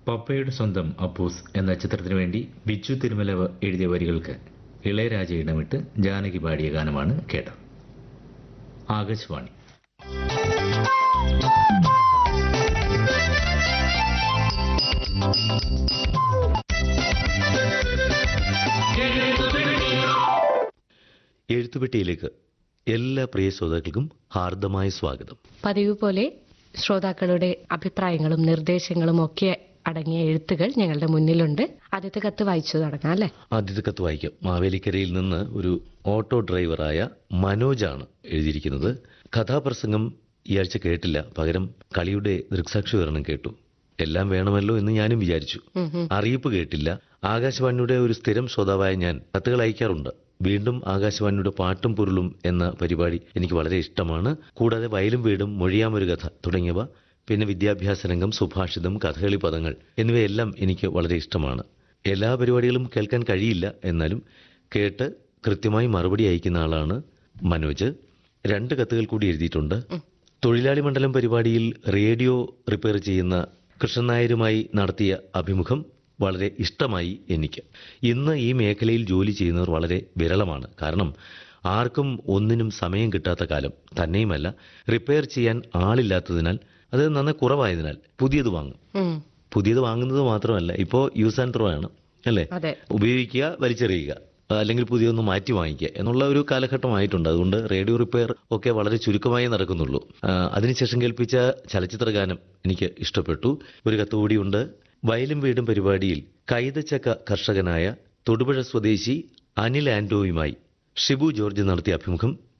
പപ്പയുടെ സ്വന്തം അപ്പൂസ് എന്ന ചിത്രത്തിനു വേണ്ടി ബിച്ചു തിരുമല എഴുതിയ വരികൾക്ക് ഇളയരാജ ഇടമിട്ട് ജാനകി പാടിയ ഗാനമാണ് കേട്ടത് ആകാശവാണി എഴുത്തുപെട്ടിയിലേക്ക് എല്ലാ പ്രിയ ശ്രോതാക്കൾക്കും ഹാർദമായ സ്വാഗതം പതിവ് പോലെ ശ്രോതാക്കളുടെ അഭിപ്രായങ്ങളും നിർദ്ദേശങ്ങളും ഒക്കെ അടങ്ങിയ എഴുത്തുകൾ ഞങ്ങളുടെ മുന്നിലുണ്ട് ആദ്യത്തെ കത്ത് വായിച്ചു തുടങ്ങാം അല്ലെ ആദ്യത്തെ കത്ത് വായിക്കാം മാവേലിക്കരയിൽ നിന്ന് ഒരു ഓട്ടോ ഡ്രൈവറായ മനോജാണ് എഴുതിയിരിക്കുന്നത് കഥാപ്രസംഗം ഈ ആഴ്ച കേട്ടില്ല പകരം കളിയുടെ ദൃക്സാക്ഷി വിവരണം കേട്ടു എല്ലാം വേണമല്ലോ എന്ന് ഞാനും വിചാരിച്ചു അറിയിപ്പ് കേട്ടില്ല ആകാശവാണിയുടെ ഒരു സ്ഥിരം ശ്രോതാവായ ഞാൻ കത്തുകൾ അയക്കാറുണ്ട് വീണ്ടും ആകാശവാണിയുടെ പാട്ടും പൊരുളും എന്ന പരിപാടി എനിക്ക് വളരെ ഇഷ്ടമാണ് കൂടാതെ വയലും വീടും മൊഴിയാമൊരു കഥ തുടങ്ങിയവ പിന്നെ വിദ്യാഭ്യാസ രംഗം സുഭാഷിതം കഥകളി പദങ്ങൾ എന്നിവയെല്ലാം എനിക്ക് വളരെ ഇഷ്ടമാണ് എല്ലാ പരിപാടികളും കേൾക്കാൻ കഴിയില്ല എന്നാലും കേട്ട് കൃത്യമായി മറുപടി അയക്കുന്ന ആളാണ് മനോജ് രണ്ട് കത്തുകൾ കൂടി എഴുതിയിട്ടുണ്ട് തൊഴിലാളി മണ്ഡലം പരിപാടിയിൽ റേഡിയോ റിപ്പയർ ചെയ്യുന്ന കൃഷ്ണൻ നായരുമായി നടത്തിയ അഭിമുഖം വളരെ ഇഷ്ടമായി എനിക്ക് ഇന്ന് ഈ മേഖലയിൽ ജോലി ചെയ്യുന്നവർ വളരെ വിരളമാണ് കാരണം ആർക്കും ഒന്നിനും സമയം കിട്ടാത്ത കാലം തന്നെയുമല്ല റിപ്പയർ ചെയ്യാൻ ആളില്ലാത്തതിനാൽ അത് നന്ന കുറവായതിനാൽ പുതിയത് വാങ്ങും പുതിയത് വാങ്ങുന്നത് മാത്രമല്ല ഇപ്പോൾ യൂസ് ആൻഡ് ത്രോ ആണ് അല്ലേ അതെ ഉപയോഗിക്കുക വലിച്ചെറിയുക അല്ലെങ്കിൽ പുതിയൊന്ന് മാറ്റി വാങ്ങിക്കുക എന്നുള്ള ഒരു കാലഘട്ടമായിട്ടുണ്ട് അതുകൊണ്ട് റേഡിയോ റിപ്പയർ ഒക്കെ വളരെ ചുരുക്കമായി നടക്കുന്നുള്ളൂ ആ, അതിനുശേഷം കേൾപ്പിച്ച ചലച്ചിത്ര ഗാനം എനിക്ക് ഇഷ്ടപ്പെട്ടു ഒരു കത്തുകൂടിയുണ്ട് വയലും വീടും പരിപാടിയിൽ കൈതച്ചക്ക കർഷകനായ തൊടുപുഴ സ്വദേശി അനിൽ ആൻഡോയുമായി ഷിബു ജോർജ് നടത്തിയ അഭിമുഖം